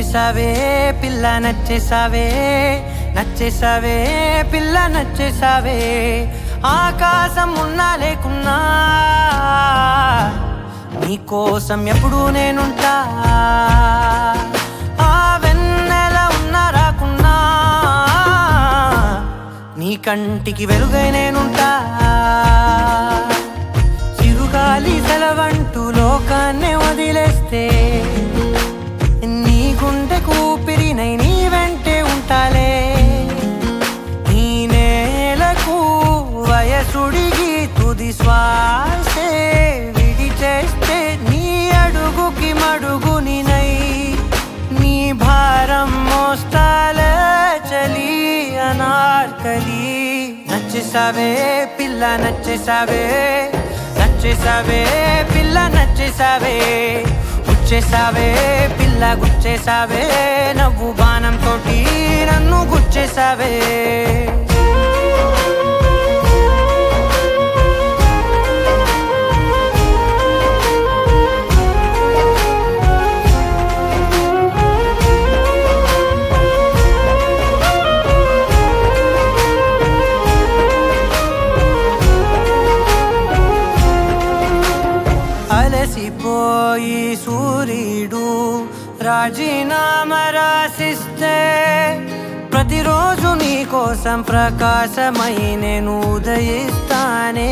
నచ్చేసావే పిల్ల నచ్చేసావే నచ్చేసావే పిల్ల నచ్చేసావే ఆకాశం ఉన్నా లేకున్నా నీకోసం ఎప్పుడు నేనుంటా ఆ వెన్నెల ఉన్నా రాకున్నా నీ కంటికి వెలుగై నేనుంటా చిరుగాలి సెలవంటూ లోకాన్నే వదిలేస్తే నీ గుండె కూపిరినై నీ వెంటే ఉంటాలే ఈ నేలకు వయసుడిగి తుది శ్వాసే విడిచేస్తే నీ అడుగుకి మడుగునినై నీ భారం మోస్తాలే చలి అనార్కలి నచ్చేసావే పిల్ల నచ్చేసావే నచ్చేసావే పిల్ల నచ్చేసావే గుచ్చేసావే పిల్ల గుచ్చేసావే నవ్వు బాణం తోటి నన్ను గుచ్చేసావే అలసిపోయి సూర్యుడు రాజీనామా రాసిస్తే ప్రతిరోజు నీ కోసం ప్రకాశమై నేను ఉదయిస్తానే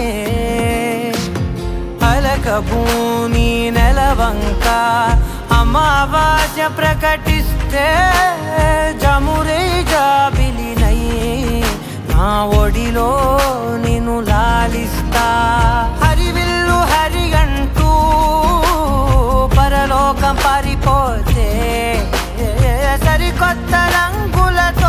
అలక భూమి నెలవంక అమావాస్య ప్రకటిస్తే జమురే జాబిలినై నా ఒడిలో నిన్ను లాలిస్తా హరివిల్లు హరిగంటూ పరలోకం పారిపోతే సరికొత్త రంగులతో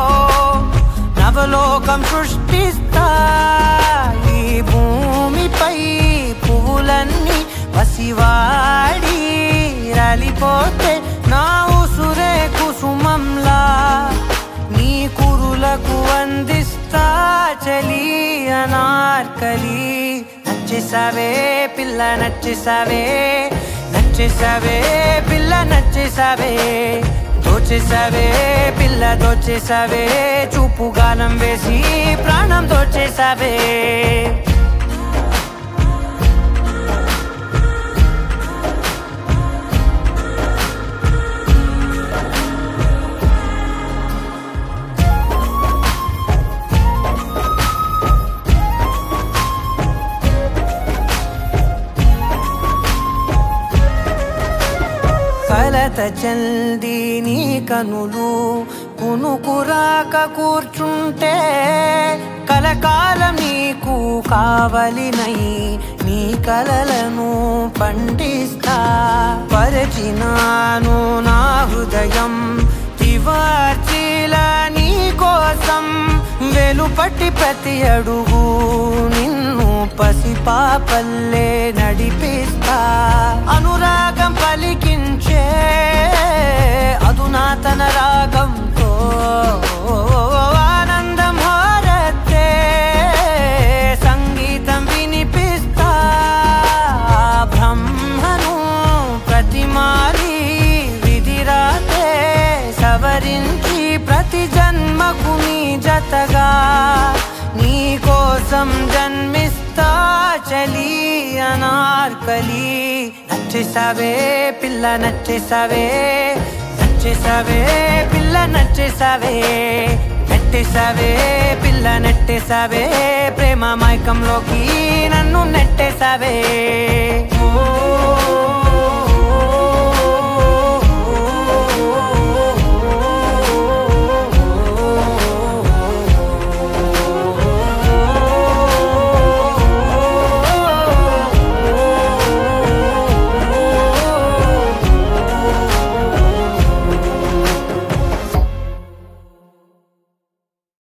నవలోకం సృష్టిస్తా ఈ భూమిపై పువ్వులన్నీ పసివాడి రాలిపోతే నా ఉసురే కుసుమంలా నీ కురులకు అందిస్తా చలి అనార్కలి నచ్చేసావే పిల్ల నచ్చేసావే నచ్చేసావే పిల్ల నచ్చేసావే దోచేసావే పిల్ల దోచేసావే చూపు గాలం వేసి ప్రాణం దోచేసావే కలత చల్ది నీ కనులు కునుకురాక కూర్చుంటే కలకాలం నీకు కావలినై నీ కలలను పండిస్తా పరచినాను నా హృదయం తివార్చిల నీ కోసం వెలుపటి ప్రతి అడుగు నిన్ను పసిపాపల్లే నడిపిస్తా అనురాగం పలికించే అధునాతన రాగంతో ఆనందం హారతే సంగీతం వినిపిస్తా బ్రహ్మను ప్రతిమారి విధిరాతే సవరించి ప్రతి జన్మకు నీ జతగా నీ కోసం జన్మిస్తా చలి అనార్కలి నచ్చేసావే పిల్ల నచ్చేసావే నచ్చేసావే పిల్ల నచ్చేసావే నెట్టేసావే పిల్ల నెట్టేసావే ప్రేమ మైకంలోకి నన్ను నెట్టేసావే ఓ